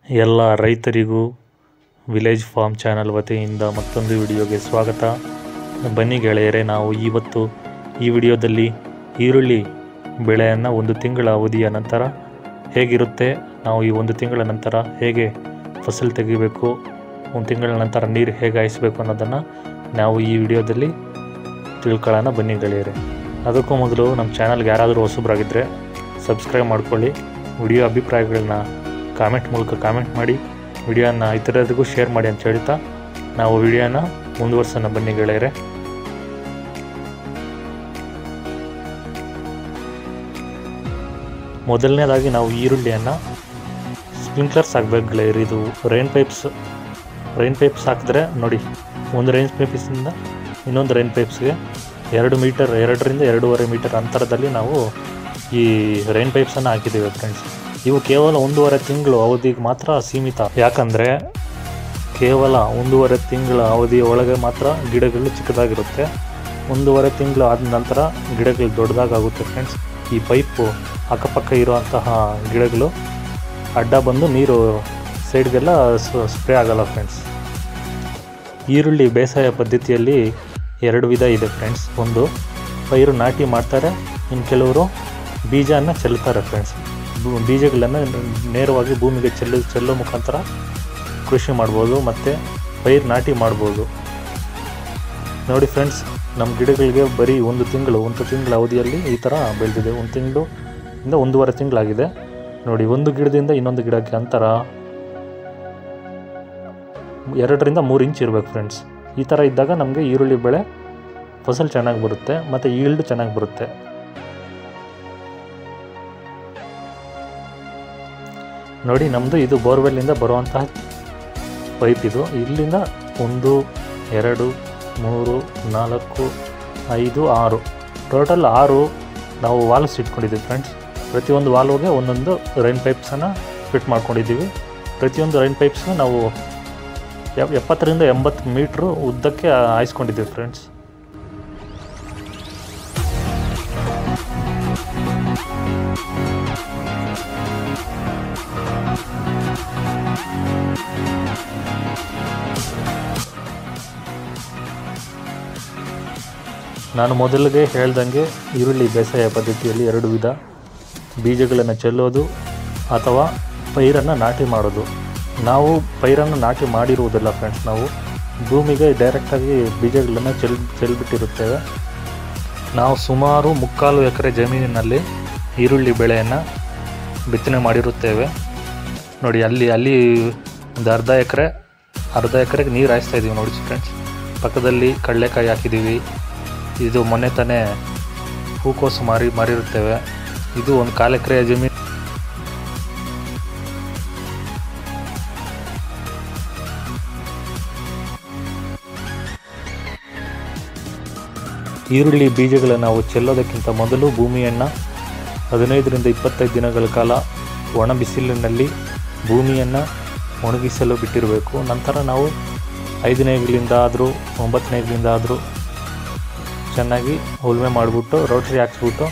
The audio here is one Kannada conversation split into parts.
ಎಲ್ಲ ರೈತರಿಗೂ ವಿಲೇಜ್ ಫಾರ್ಮ್ ಚಾನಲ್ ವತಿಯಿಂದ ಮತ್ತೊಂದು ವಿಡಿಯೋಗೆ ಸ್ವಾಗತ ಬನ್ನಿ ಗೆಳೆಯರೆ ನಾವು ಇವತ್ತು ಈ ವಿಡಿಯೋದಲ್ಲಿ ಈರುಳ್ಳಿ ಬೆಳೆಯನ್ನು ಒಂದು ತಿಂಗಳ ಅವಧಿಯ ನಂತರ ಹೇಗಿರುತ್ತೆ ನಾವು ಈ ಒಂದು ತಿಂಗಳ ನಂತರ ಹೇಗೆ ಫಸಲು ತೆಗಿಬೇಕು ಒಂದು ತಿಂಗಳ ನಂತರ ನೀರು ಹೇಗೆ ಹಾಯಿಸಬೇಕು ಅನ್ನೋದನ್ನು ನಾವು ಈ ವಿಡಿಯೋದಲ್ಲಿ ತಿಳ್ಕೊಳ್ಳೋಣ ಬನ್ನಿ ಗೆಳೆಯರೆ ಅದಕ್ಕೂ ಮೊದಲು ನಮ್ಮ ಚಾನಲ್ಗೆ ಯಾರಾದರೂ ಹೊಸಬ್ರಾಗಿದ್ದರೆ ಸಬ್ಸ್ಕ್ರೈಬ್ ಮಾಡ್ಕೊಳ್ಳಿ ವಿಡಿಯೋ ಅಭಿಪ್ರಾಯಗಳನ್ನ ಕಾಮೆಂಟ್ ಮೂಲಕ ಕಾಮೆಂಟ್ ಮಾಡಿ ವಿಡಿಯೋನ ಇತರರಿಗೂ ಶೇರ್ ಮಾಡಿ ಅಂತ ಹೇಳ್ತಾ ನಾವು ವಿಡಿಯೋನ ಮುಂದುವರ್ಸೋಣ ಬನ್ನಿ ಗೆಳೆಯರೆ ಮೊದಲನೇದಾಗಿ ನಾವು ಈರುಳ್ಳಿಯನ್ನು ಸ್ಪ್ರಿಂಕ್ಲರ್ಸ್ ಹಾಕ್ಬೇಕು ಗೆಳೆಯರು ಇದು ರೈನ್ ಪೈಪ್ಸ್ ರೈನ್ ಪೈಪ್ಸ್ ಹಾಕಿದ್ರೆ ನೋಡಿ ಒಂದು ರೈನ್ ಪೈಪ್ಸಿಂದ ಇನ್ನೊಂದು ರೈನ್ ಪೈಪ್ಸ್ಗೆ ಎರಡು ಮೀಟರ್ ಎರಡರಿಂದ ಎರಡೂವರೆ ಮೀಟರ್ ಅಂತರದಲ್ಲಿ ನಾವು ಈ ರೈನ್ ಪೈಪ್ಸನ್ನು ಹಾಕಿದ್ದೀವಿ ಫ್ರೆಂಡ್ಸ್ ಇವು ಕೇವಲ ಒಂದೂವರೆ ತಿಂಗಳು ಅವಧಿಗೆ ಮಾತ್ರ ಸೀಮಿತ ಯಾಕಂದರೆ ಕೇವಲ ಒಂದೂವರೆ ತಿಂಗಳ ಅವಧಿಯ ಒಳಗೆ ಮಾತ್ರ ಗಿಡಗಳು ಚಿಕ್ಕದಾಗಿರುತ್ತೆ ಒಂದೂವರೆ ತಿಂಗಳು ಆದ ನಂತರ ಗಿಡಗಳು ದೊಡ್ಡದಾಗುತ್ತೆ ಫ್ರೆಂಡ್ಸ್ ಈ ಪೈಪು ಅಕ್ಕಪಕ್ಕ ಇರುವಂತಹ ಗಿಡಗಳು ಅಡ್ಡ ಬಂದು ನೀರು ಸೈಡ್ಗೆಲ್ಲ ಸ್ಪ್ರೇ ಆಗಲ್ಲ ಫ್ರೆಂಡ್ಸ್ ಈರುಳ್ಳಿ ಬೇಸಾಯ ಪದ್ಧತಿಯಲ್ಲಿ ಎರಡು ವಿಧ ಇದೆ ಫ್ರೆಂಡ್ಸ್ ಒಂದು ಪೈರು ನಾಟಿ ಮಾಡ್ತಾರೆ ಇನ್ನು ಕೆಲವರು ಬೀಜನ ಚೆಲ್ತಾರೆ ಫ್ರೆಂಡ್ಸ್ ಬೀಜಗಳನ್ನು ನೇರವಾಗಿ ಭೂಮಿಗೆ ಚೆಲ್ಲು ಚೆಲ್ಲೋ ಮುಖಾಂತರ ಕೃಷಿ ಮಾಡ್ಬೋದು ಮತ್ತು ಪೈರು ನಾಟಿ ಮಾಡ್ಬೋದು ನೋಡಿ ಫ್ರೆಂಡ್ಸ್ ನಮ್ಮ ಗಿಡಗಳಿಗೆ ಬರೀ ಒಂದು ತಿಂಗಳು ಒಂದು ತಿಂಗಳ ಅವಧಿಯಲ್ಲಿ ಈ ಥರ ಬೆಳೆದಿದೆ ಒಂದು ತಿಂಗಳು ಇಂದ ಒಂದೂವರೆ ತಿಂಗಳಾಗಿದೆ ನೋಡಿ ಒಂದು ಗಿಡದಿಂದ ಇನ್ನೊಂದು ಗಿಡಕ್ಕೆ ಅಂತರ ಎರಡರಿಂದ ಮೂರು ಇಂಚ್ ಇರಬೇಕು ಫ್ರೆಂಡ್ಸ್ ಈ ಥರ ಇದ್ದಾಗ ನಮಗೆ ಈರುಳ್ಳಿ ಬೆಳೆ ಫಸಲು ಚೆನ್ನಾಗಿ ಬರುತ್ತೆ ಮತ್ತು ಈಲ್ಡ್ ಚೆನ್ನಾಗಿ ಬರುತ್ತೆ ನೋಡಿ ನಮ್ಮದು ಇದು ಬೋರ್ವೆಲ್ಲಿಂದ ಬರುವಂತಹ ಪೈಪ್ ಇದು ಇಲ್ಲಿಂದ ಒಂದು ಎರಡು ಮೂರು ನಾಲ್ಕು ಐದು ಆರು ಟೋಟಲ್ ಆರು ನಾವು ವಾಲ್ವ್ಸ್ ಇಟ್ಕೊಂಡಿದ್ದೀವಿ ಫ್ರೆಂಡ್ಸ್ ಪ್ರತಿಯೊಂದು ವಾಲ್ವ್ಗೆ ಒಂದೊಂದು ರೈನ್ ಪೈಪ್ಸನ್ನು ಫಿಟ್ ಮಾಡ್ಕೊಂಡಿದ್ದೀವಿ ಪ್ರತಿಯೊಂದು ರೈನ್ ಪೈಪ್ಸ್ನ ನಾವು ಎಪ್ಪತ್ತರಿಂದ ಎಂಬತ್ತು ಮೀಟ್ರು ಉದ್ದಕ್ಕೆ ಹಾಯಿಸ್ಕೊಂಡಿದ್ದೀವಿ ಫ್ರೆಂಡ್ಸ್ ನಾನು ಮೊದಲಿಗೆ ಹೇಳ್ದಂಗೆ ಈರುಳ್ಳಿ ಬೇಸಾಯ ಪದ್ಧತಿಯಲ್ಲಿ ಎರಡು ವಿಧ ಬೀಜಗಳನ್ನು ಚೆಲ್ಲೋದು ಅಥವಾ ಪೈರನ್ನು ನಾಟಿ ಮಾಡೋದು ನಾವು ಪೈರನ್ನು ನಾಟಿ ಮಾಡಿರುವುದಿಲ್ಲ ಫ್ರೆಂಡ್ಸ್ ನಾವು ಭೂಮಿಗೆ ಡೈರೆಕ್ಟಾಗಿ ಬೀಜಗಳನ್ನು ಚೆಲ್ ಚೆಲ್ಬಿಟ್ಟಿರುತ್ತೇವೆ ನಾವು ಸುಮಾರು ಮುಕ್ಕಾಲು ಎಕರೆ ಜಮೀನಿನಲ್ಲಿ ಈರುಳ್ಳಿ ಬೆಳೆಯನ್ನು ಬಿತ್ತನೆ ಮಾಡಿರುತ್ತೇವೆ ನೋಡಿ ಅಲ್ಲಿ ಅಲ್ಲಿ ಒಂದು ಅರ್ಧ ಎಕರೆ ಅರ್ಧ ಎಕರೆಗೆ ನೀರು ಹಾಯಿಸ್ತಾ ಇದ್ದೀವಿ ನೋಡಿ ಫ್ರೆಂಡ್ಸ್ ಪಕ್ಕದಲ್ಲಿ ಕಡಲೆಕಾಯಿ ಹಾಕಿದ್ದೀವಿ ಇದು ಮೊನ್ನೆ ತಾನೇ ಹೂಕೋಸು ಮಾರಿ ಮಾರಿರುತ್ತೇವೆ ಇದು ಒಂದು ಕಾಲು ಎಕರೆ ಜಮೀನು ಈರುಳ್ಳಿ ಬೀಜಗಳನ್ನು ನಾವು ಚೆಲ್ಲೋದಕ್ಕಿಂತ ಮೊದಲು ಭೂಮಿಯನ್ನು ಹದಿನೈದರಿಂದ ಇಪ್ಪತ್ತೈದು ದಿನಗಳ ಕಾಲ ಒಣ ಬಿಸಿಲಿನಲ್ಲಿ ಭೂಮಿಯನ್ನು ಒಣಗಿಸಲು ಬಿಟ್ಟಿರಬೇಕು ನಂತರ ನಾವು ಐದನೇಗಳಿಂದ ಆದರೂ ಒಂಬತ್ತನೇಗಳಿಂದ ಆದರೂ ಚೆನ್ನಾಗಿ ಉಳುಮೆ ಮಾಡಿಬಿಟ್ಟು ರೋಟ್ರಿ ಹಾಕ್ಸ್ಬಿಟ್ಟು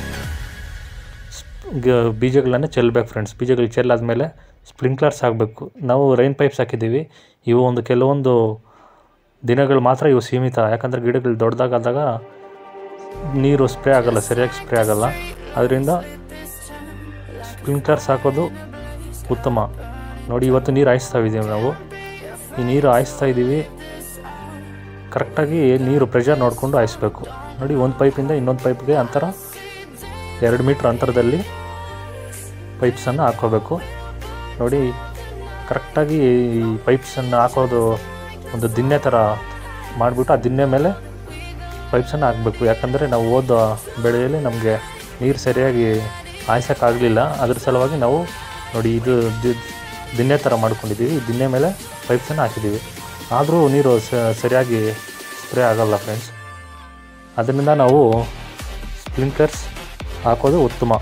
ಬೀಜಗಳನ್ನು ಚೆಲ್ಲಬೇಕು ಫ್ರೆಂಡ್ಸ್ ಬೀಜಗಳು ಚೆಲ್ಲಾದ್ಮೇಲೆ ಸ್ಪ್ರಿಂಕ್ಲರ್ಸ್ ಹಾಕಬೇಕು ನಾವು ರೈನ್ ಪೈಪ್ಸ್ ಹಾಕಿದ್ದೀವಿ ಇವು ಒಂದು ಕೆಲವೊಂದು ದಿನಗಳು ಮಾತ್ರ ಇವು ಸೀಮಿತ ಯಾಕಂದರೆ ಗಿಡಗಳು ದೊಡ್ಡದಾಗಾದಾಗ ನೀರು ಸ್ಪ್ರೇ ಆಗೋಲ್ಲ ಸರಿಯಾಗಿ ಸ್ಪ್ರೇ ಆಗೋಲ್ಲ ಅದರಿಂದ ಸ್ಪ್ರಿಂಕ್ಲರ್ಸ್ ಹಾಕೋದು ಉತ್ತಮ ನೋಡಿ ಇವತ್ತು ನೀರು ಹಾಯಿಸ್ತಾ ಇದ್ದೀವಿ ನಾವು ಈ ನೀರು ಹಾಯಿಸ್ತಾ ಇದ್ದೀವಿ ಕರೆಕ್ಟಾಗಿ ನೀರು ಪ್ರೆಷರ್ ನೋಡಿಕೊಂಡು ಹಾಯಿಸ್ಬೇಕು ನೋಡಿ ಒಂದು ಪೈಪಿಂದ ಇನ್ನೊಂದು ಪೈಪ್ಗೆ ಅಂತರ ಎರಡು ಮೀಟ್ರ್ ಅಂತರದಲ್ಲಿ ಪೈಪ್ಸನ್ನು ಹಾಕ್ಕೋಬೇಕು ನೋಡಿ ಕರೆಕ್ಟಾಗಿ ಈ ಪೈಪ್ಸನ್ನು ಹಾಕೋದು ಒಂದು ದಿನ್ನೆ ಥರ ಮಾಡಿಬಿಟ್ಟು ಆ ದಿನ್ನೆ ಮೇಲೆ ಪೈಪ್ಸನ್ನು ಹಾಕಬೇಕು ಯಾಕಂದರೆ ನಾವು ಓದೋ ಬೆಳೆಯಲ್ಲಿ ನಮಗೆ ನೀರು ಸರಿಯಾಗಿ ಹಾಯ್ಸೋಕ್ಕಾಗಲಿಲ್ಲ ಅದ್ರ ಸಲುವಾಗಿ ನಾವು ನೋಡಿ ಇದು ದಿನ್ನೆ ಥರ ಮಾಡ್ಕೊಂಡಿದ್ದೀವಿ ಈ ದಿನ್ನೆ ಮೇಲೆ ಪೈಪ್ಸನ್ನು ಹಾಕಿದ್ದೀವಿ ಆದರೂ ನೀರು ಸರಿಯಾಗಿ ಸ್ಪ್ರೇ ಆಗಲ್ಲ ಫ್ರೆಂಡ್ಸ್ ಅದರಿಂದ ನಾವು ಸ್ಪ್ರಿಂಕ್ಲರ್ಸ್ ಹಾಕೋದು ಉತ್ತಮ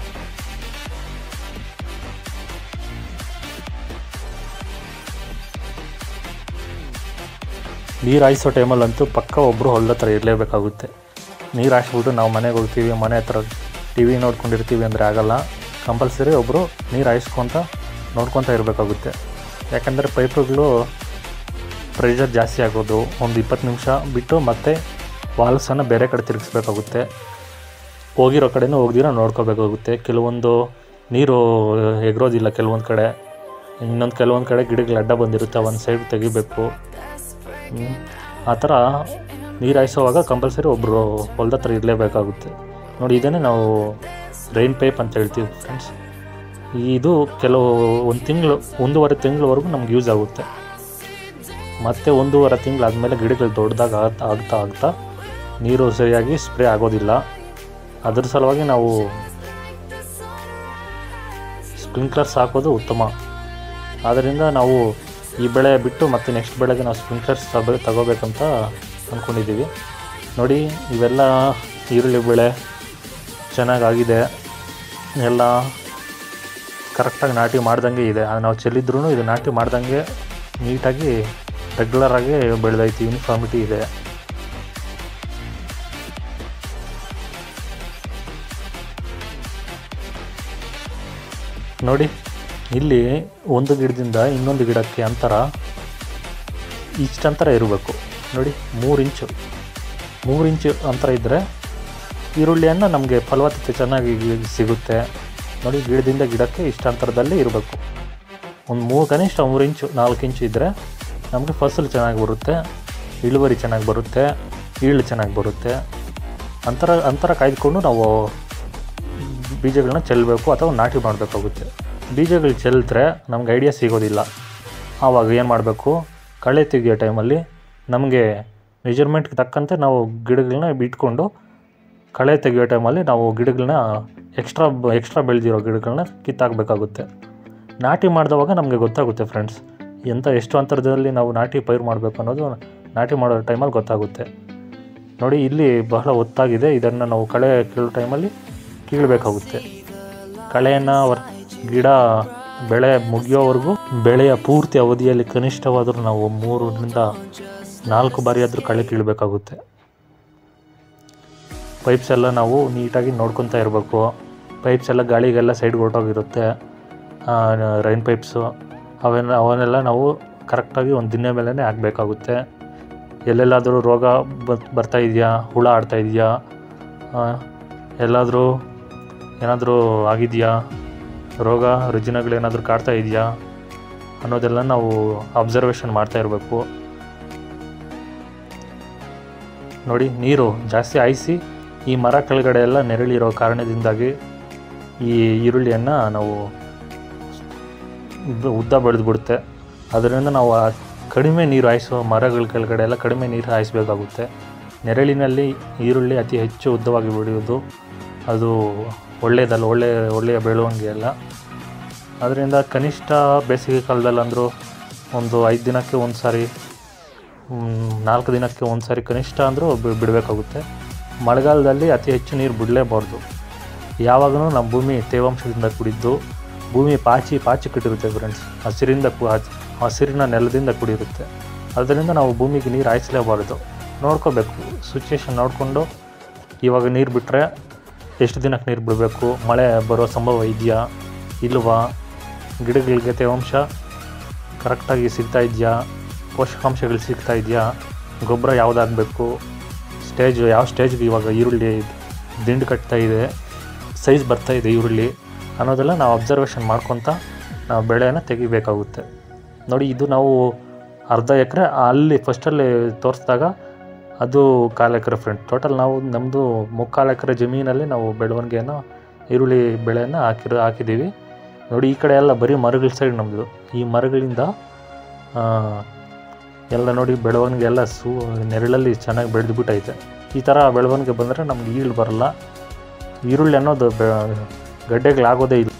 ನೀರು ಹಾಯಿಸೋ ಟೈಮಲ್ಲಂತೂ ಪಕ್ಕ ಒಬ್ಬರು ಹೊಲದ ಹತ್ರ ಇರಲೇಬೇಕಾಗುತ್ತೆ ನೀರು ಹಾಯಿಸ್ಬಿಟ್ಟು ನಾವು ಮನೆಗೆ ಹೋಗ್ತೀವಿ ಮನೆ ಹತ್ರ ಟಿ ವಿ ನೋಡ್ಕೊಂಡಿರ್ತೀವಿ ಅಂದರೆ ಆಗಲ್ಲ ಕಂಪಲ್ಸರಿ ಒಬ್ಬರು ನೀರು ಹಾಯಿಸ್ಕೊತ ನೋಡ್ಕೊತ ಇರಬೇಕಾಗುತ್ತೆ ಯಾಕಂದರೆ ಪೈಪುಗಳು ಪ್ರೆಷರ್ ಜಾಸ್ತಿ ಆಗೋದು ಒಂದು ಇಪ್ಪತ್ತು ನಿಮಿಷ ಬಿಟ್ಟು ಮತ್ತೆ ವಾಲ್ಸನ್ನು ಬೇರೆ ಕಡೆ ತಿರುಗಿಸ್ಬೇಕಾಗುತ್ತೆ ಹೋಗಿರೋ ಕಡೆನೂ ಹೋಗ್ದಿರ ನೋಡ್ಕೋಬೇಕಾಗುತ್ತೆ ಕೆಲವೊಂದು ನೀರು ಎಗರೋದಿಲ್ಲ ಕೆಲವೊಂದು ಕಡೆ ಇನ್ನೊಂದು ಕೆಲವೊಂದು ಕಡೆ ಗಿಡಗಳು ಅಡ್ಡ ಬಂದಿರುತ್ತೆ ಒಂದು ಸೈಡ್ ತೆಗಿಬೇಕು ಹ್ಮ್. ಆ ಥರ ನೀರು ಹಾಯಿಸೋವಾಗ ಕಂಪಲ್ಸರಿ ಒಬ್ಬರು ಹೊಲ್ದ ಹತ್ರ ಇರಲೇಬೇಕಾಗುತ್ತೆ ನೋಡಿ ಇದನ್ನೇ ನಾವು ರೈನ್ ಪೈಪ್ ಅಂತ ಹೇಳ್ತೀವಿ ಫ್ರೆಂಡ್ಸ್ ಇದು ಕೆಲವು ಒಂದು ತಿಂಗಳು ಒಂದೂವರೆ ತಿಂಗಳವರೆಗೂ ನಮ್ಗೆ ಯೂಸ್ ಆಗುತ್ತೆ ಮತ್ತೆ ಒಂದೂವರೆ ತಿಂಗಳಾದಮೇಲೆ ಗಿಡಗಳು ದೊಡ್ಡದಾಗ ಆಗ್ತಾ ಆಗ್ತಾ ಆಗ್ತಾ ನೀರು ಸರಿಯಾಗಿ ಸ್ಪ್ರೇ ಆಗೋದಿಲ್ಲ ಅದ್ರ ಸಲುವಾಗಿ ನಾವು ಸ್ಪ್ರಿಂಕ್ಲರ್ಸ್ ಹಾಕೋದು ಉತ್ತಮ ಆದ್ದರಿಂದ ನಾವು ಈ ಬೆಳೆ ಬಿಟ್ಟು ಮತ್ತೆ ನೆಕ್ಸ್ಟ್ ಬೆಳೆಗೆ ನಾವು ಸ್ಪ್ರಿಂಕ್ಲರ್ಸ್ ತಗೋ ತಗೋಬೇಕಂತ ಅಂದ್ಕೊಂಡಿದ್ದೀವಿ ನೋಡಿ ಇವೆಲ್ಲ ಈರುಳ್ಳಿ ಬೆಳೆ ಚೆನ್ನಾಗಾಗಿದೆ ಎಲ್ಲ ಕರೆಕ್ಟಾಗಿ ನಾಟಿ ಮಾಡ್ದಂಗೆ ಇದೆ ಅದು ನಾವು ಚೆಲ್ಲಿದ್ರೂ ಇದು ನಾಟಿ ಮಾಡ್ದಂಗೆ ನೀಟಾಗಿ ರೆಗ್ಯುಲರಾಗಿ ಬೆಳೆದೈತಿ ಯೂನಿಫಾರ್ಮಿಟಿ ಇದೆ ನೋಡಿ ಇಲ್ಲಿ ಒಂದು ಗಿಡದಿಂದ ಇನ್ನೊಂದು ಗಿಡಕ್ಕೆ ಅಂತರ ಇಷ್ಟಂತರ ಇರಬೇಕು ನೋಡಿ ಮೂರು ಇಂಚು ಮೂರು ಇಂಚು ಅಂತರ ಇದ್ದರೆ ಈರುಳ್ಳಿಯನ್ನು ನಮಗೆ ಫಲವತ್ತತೆ ಚೆನ್ನಾಗಿ ಸಿಗುತ್ತೆ ನೋಡಿ ಗಿಡದಿಂದ ಗಿಡಕ್ಕೆ ಇಷ್ಟ ಅಂತರದಲ್ಲಿ ಇರಬೇಕು ಒಂದು ಮೂರು ಕನಿಷ್ಠ ಮೂರು ಇಂಚು ನಾಲ್ಕು ಇಂಚು ಇದ್ದರೆ ನಮಗೆ ಫಸಲು ಚೆನ್ನಾಗಿ ಬರುತ್ತೆ ಇಳುವರಿ ಚೆನ್ನಾಗಿ ಬರುತ್ತೆ ಈಳು ಚೆನ್ನಾಗಿ ಬರುತ್ತೆ ಅಂತರ ಅಂತರ ಕಾಯ್ದುಕೊಂಡು ನಾವು ಬೀಜಗಳನ್ನ ಚೆಲ್ಲಬೇಕು ಅಥವಾ ನಾಟಿ ಮಾಡಬೇಕಾಗುತ್ತೆ ಬೀಜಗಳು ಚೆಲ್ಲಿದ್ರೆ ನಮ್ಗೆ ಐಡಿಯಾ ಸಿಗೋದಿಲ್ಲ ಆವಾಗ ಏನು ಮಾಡಬೇಕು ಕಳೆ ತೆಗಿಯೋ ಟೈಮಲ್ಲಿ ನಮಗೆ ಮೆಜರ್ಮೆಂಟ್ಗೆ ತಕ್ಕಂತೆ ನಾವು ಗಿಡಗಳನ್ನ ಇಟ್ಕೊಂಡು ಕಳೆ ತೆಗಿಯೋ ಟೈಮಲ್ಲಿ ನಾವು ಗಿಡಗಳನ್ನ ಎಕ್ಸ್ಟ್ರಾ ಎಕ್ಸ್ಟ್ರಾ ಬೆಳೆದಿರೋ ಗಿಡಗಳನ್ನ ಕಿತ್ತಾಕಬೇಕಾಗುತ್ತೆ ನಾಟಿ ಮಾಡಿದವಾಗ ನಮಗೆ ಗೊತ್ತಾಗುತ್ತೆ ಫ್ರೆಂಡ್ಸ್ ಎಂಥ ಎಷ್ಟು ಅಂತರದಲ್ಲಿ ನಾವು ನಾಟಿ ಪೈರು ಮಾಡಬೇಕು ಅನ್ನೋದು ನಾಟಿ ಮಾಡೋ ಟೈಮಲ್ಲಿ ಗೊತ್ತಾಗುತ್ತೆ ನೋಡಿ ಇಲ್ಲಿ ಬಹಳ ಒತ್ತಾಗಿದೆ ಇದನ್ನು ನಾವು ಕಳೆ ಕೀಳೋ ಟೈಮಲ್ಲಿ ಕೀಳಬೇಕಾಗುತ್ತೆ ಕಳೆಯನ್ನು ವರ್ ಗಿಡ ಬೆಳೆ ಮುಗಿಯೋವರೆಗೂ ಬೆಳೆಯ ಪೂರ್ತಿ ಅವಧಿಯಲ್ಲಿ ಕನಿಷ್ಠವಾದರೂ ನಾವು ಮೂರರಿಂದ ನಾಲ್ಕು ಬಾರಿ ಆದರೂ ಕಳೆ ಕೀಳಬೇಕಾಗುತ್ತೆ ಪೈಪ್ಸ್ ಎಲ್ಲ ನಾವು ನೀಟಾಗಿ ನೋಡ್ಕೊತಾ ಇರಬೇಕು ಪೈಪ್ಸ್ ಎಲ್ಲ ಗಾಳಿಗೆಲ್ಲ ಸೈಡ್ಗೆ ಹೊರಟೋಗಿರುತ್ತೆ ರೈನ್ ಪೈಪ್ಸು ಅವನ್ನ ಅವನ್ನೆಲ್ಲ ನಾವು ಕರೆಕ್ಟಾಗಿ ಒಂದು ದಿನ ಮೇಲೇ ಹಾಕಬೇಕಾಗುತ್ತೆ ಎಲ್ಲೆಲ್ಲಾದರೂ ರೋಗ ಬ- ಬರ್ತಾ ಇದೆಯಾ ಹುಳ ಆಡ್ತಾ ಇದೆಯಾ ಎಲ್ಲಾದರೂ ಏನಾದರೂ ಆಗಿದೆಯಾ ರೋಗ ರುಜಿನಗಳೇನಾದರೂ ಕಾಡ್ತಾ ಇದೆಯಾ ಅನ್ನೋದೆಲ್ಲ ನಾವು ಅಬ್ಸರ್ವೇಷನ್ ಮಾಡ್ತಾ ಇರಬೇಕು ನೋಡಿ ನೀರು ಜಾಸ್ತಿ ಹಾಯಿಸಿ ಈ ಮರ ಕೆಳಗಡೆ ಎಲ್ಲ ನೆರಳಿರೋ ಕಾರಣದಿಂದಾಗಿ ಈ ಈರುಳ್ಳಿಯನ್ನು ನಾವು ಉದ್ದ- ಉದ್ದ ಬೆಳೆದು ಬಿಡುತ್ತೆ ಅದರಿಂದ ನಾವು ಆ ಕಡಿಮೆ ನೀರು ಹಾಯಿಸುವ ಮರಗಳ ಕೆಳಗಡೆ ಎಲ್ಲ ಕಡಿಮೆ ನೀರು ಹಾಯಿಸಬೇಕಾಗುತ್ತೆ ನೆರಳಿನಲ್ಲಿ ಈರುಳ್ಳಿ ಅತಿ ಹೆಚ್ಚು ಉದ್ದವಾಗಿ ಬೆಳೆಯುವುದು ಅದು ಒಳ್ಳೆಯದಲ್ಲ ಒಳ್ಳೆಯ ಒಳ್ಳೆಯ ಬೆಳವಣಿಗೆ ಅಲ್ಲ ಅದರಿಂದ ಕನಿಷ್ಠ ಬೇಸಿಗೆ ಕಾಲದಲ್ಲಿ ಅಂದರೂ ಒಂದು ಐದು ದಿನಕ್ಕೆ ಒಂದು ಸಾರಿ ಮ್, ನಾಲ್ಕು ದಿನಕ್ಕೆ ಒಂದು ಸಾರಿ ಕನಿಷ್ಠ ಅಂದರೂ ಬಿಡಬೇಕಾಗುತ್ತೆ ಮಳೆಗಾಲದಲ್ಲಿ ಅತಿ ಹೆಚ್ಚು ನೀರು ಬಿಡಲೇಬಾರ್ದು ಯಾವಾಗಲೂ ನಮ್ಮ ಭೂಮಿ ತೇವಾಂಶದಿಂದ ಕೂಡಿದ್ದು ಭೂಮಿ ಪಾಚಿ ಪಾಚಿ ಕಟ್ಟಿರುತ್ತೆ ಫ್ರೆಂಡ್ಸ್ ಹಸಿರಿಂದ ಕು- ಹಸ್- ಹಸಿರಿನ ನೆಲದಿಂದ ಕೂಡಿರುತ್ತೆ ಅದರಿಂದ ನಾವು ಭೂಮಿಗೆ ನೀರು ಹಾಯಿಸಲೇಬಾರ್ದು ನೋಡ್ಕೋಬೇಕು ಸಿಚುವೇಶನ್ ನೋಡಿಕೊಂಡು ಇವಾಗ ನೀರು ಬಿಟ್ಟರೆ ಎಷ್ಟು ದಿನಕ್ಕೆ ನೀರು ಬಿಡಬೇಕು ಮಳೆ ಬರೋ ಸಂಭವ ಇದೆಯಾ ಇಲ್ವಾ ಗಿಡಗಳಿಗೆ ತೇವಾಂಶ ಕರೆಕ್ಟಾಗಿ ಸಿಗ್ತಾ ಇದೆಯಾ ಪೋಷಕಾಂಶಗಳು ಸಿಗ್ತಾ ಇದೆಯಾ ಗೊಬ್ಬರ ಯಾವುದಾಗಬೇಕು ಸ್ಟೇಜ್ ಯಾವ ಸ್ಟೇಜ್ಗೆ ಇವಾಗ ಈರುಳ್ಳಿ ದಿಂಡು ಕಟ್ತಾ ಇದೆ ಸೈಜ್ ಬರ್ತಾ ಇದೆ ಈರುಳ್ಳಿ ಅನ್ನೋದೆಲ್ಲ ನಾವು ಅಬ್ಸರ್ವೇಷನ್ ಮಾಡ್ಕೊತ ನಾವು ಬೆಳೆಯನ್ನು ತೆಗಿಬೇಕಾಗುತ್ತೆ ನೋಡಿ ಇದು ನಾವು ಅರ್ಧ ಎಕರೆ ಅಲ್ಲಿ ಫಸ್ಟಲ್ಲಿ ತೋರಿಸಿದಾಗ ಅದು ಕಾಲು ಎಕರೆ ಫ್ರೆಂಡ್ ಟೋಟಲ್ ನಾವು ನಮ್ಮದು ಮುಕ್ಕಾಲು ಎಕರೆ ಜಮೀನಲ್ಲಿ ನಾವು ಬೆಳವಣಿಗೆಯನ್ನು ಈರುಳ್ಳಿ ಬೆಳೆಯನ್ನು ಹಾಕಿರೋ ಹಾಕಿದ್ದೀವಿ ನೋಡಿ ಈ ಕಡೆ ಎಲ್ಲ ಬರೀ ಮರಗಳ ಸೈಡ್ ನಮ್ಮದು ಈ ಮರಗಳಿಂದ ಆ, ಎಲ್ಲ ನೋಡಿ ಬೆಳವಣಿಗೆ ಎಲ್ಲ ಸೂ ನೆರಳಲ್ಲಿ ಚೆನ್ನಾಗಿ ಬೆಳೆದು ಬಿಟ್ಟೈತೆ ಈ ಥರ ಬೆಳವಣಿಗೆ ಬಂದರೆ ನಮ್ಗೆ ಈಳು ಬರಲ್ಲ ಈರುಳ್ಳಿ ಅನ್ನೋದು ಬೆ ಗಡ್ಡೆಗಳಾಗೋದೇ ಇಲ್ಲ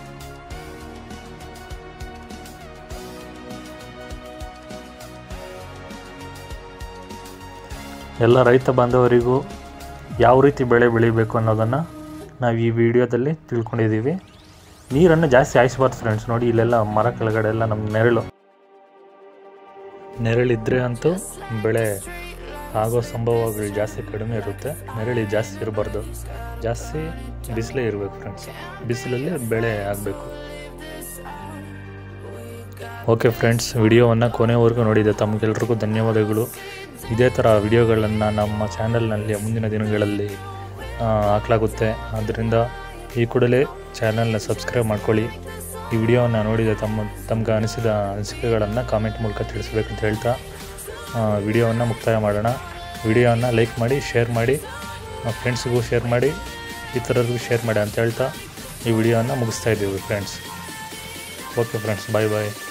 ಎಲ್ಲ ರೈತ ಬಾಂಧವರಿಗೂ ಯಾವ ರೀತಿ ಬೆಳೆ ಬೆಳಿಬೇಕು ಅನ್ನೋದನ್ನು ನಾವು ಈ ವಿಡಿಯೋದಲ್ಲಿ ತಿಳ್ಕೊಂಡಿದ್ದೀವಿ ನೀರನ್ನು ಜಾಸ್ತಿ ಹಾಯಿಸ್ಬಾರ್ದು ಫ್ರೆಂಡ್ಸ್ ನೋಡಿ ಇಲ್ಲೆಲ್ಲ ಮರ ಕೆಳಗಡೆ ಎಲ್ಲ ನಮ್ಮ ನೆರಳು ನೆರಳಿದ್ರೆ ಅಂತೂ ಬೆಳೆ ಆಗೋ ಸಂಭವಗಳು ಜಾಸ್ತಿ ಕಡಿಮೆ ಇರುತ್ತೆ ನೆರಳಿ ಜಾಸ್ತಿ ಇರಬಾರ್ದು ಜಾಸ್ತಿ ಬಿಸಿಲೇ ಇರಬೇಕು ಫ್ರೆಂಡ್ಸ್ ಬಿಸಿಲಲ್ಲಿ ಬೆಳೆ ಆಗಬೇಕು ಓಕೆ ಫ್ರೆಂಡ್ಸ್ ವಿಡಿಯೋವನ್ನು ಕೊನೆವರೆಗೂ ನೋಡಿದೆ ತಮಗೆಲ್ರಿಗೂ ಧನ್ಯವಾದಗಳು ಇದೇ ಥರ ವಿಡಿಯೋಗಳನ್ನು ನಮ್ಮ ಚಾನಲ್ನಲ್ಲಿ ಮುಂದಿನ ದಿನಗಳಲ್ಲಿ ಆ, ಹಾಕಲಾಗುತ್ತೆ ಆದ್ದರಿಂದ ಈ ಕೂಡಲೇ ಚಾನಲ್ನ ಸಬ್ಸ್ಕ್ರೈಬ್ ಮಾಡ್ಕೊಳ್ಳಿ ಈ ವಿಡಿಯೋವನ್ನು ನೋಡಿದ ತಮ್ಮ ತಮ್ಗೆ ಅನಿಸಿದ ಅನಿಸಿಕೆಗಳನ್ನು ಕಾಮೆಂಟ್ ಮೂಲಕ ತಿಳಿಸ್ಬೇಕಂತ ಹೇಳ್ತಾ ವಿಡಿಯೋವನ್ನು ಮುಕ್ತಾಯ ಮಾಡೋಣ ವಿಡಿಯೋವನ್ನು ಲೈಕ್ ಮಾಡಿ ಶೇರ್ ಮಾಡಿ ಫ್ರೆಂಡ್ಸ್ಗೂ ಶೇರ್ ಮಾಡಿ ಇತರರಿಗೂ ಶೇರ್ ಮಾಡಿ ಅಂತ ಹೇಳ್ತಾ ಈ ವಿಡಿಯೋವನ್ನು ಮುಗಿಸ್ತಾ ಇದ್ದೀವಿ ಫ್ರೆಂಡ್ಸ್ ಓಕೆ ಫ್ರೆಂಡ್ಸ್ ಬಾಯ್ ಬಾಯ್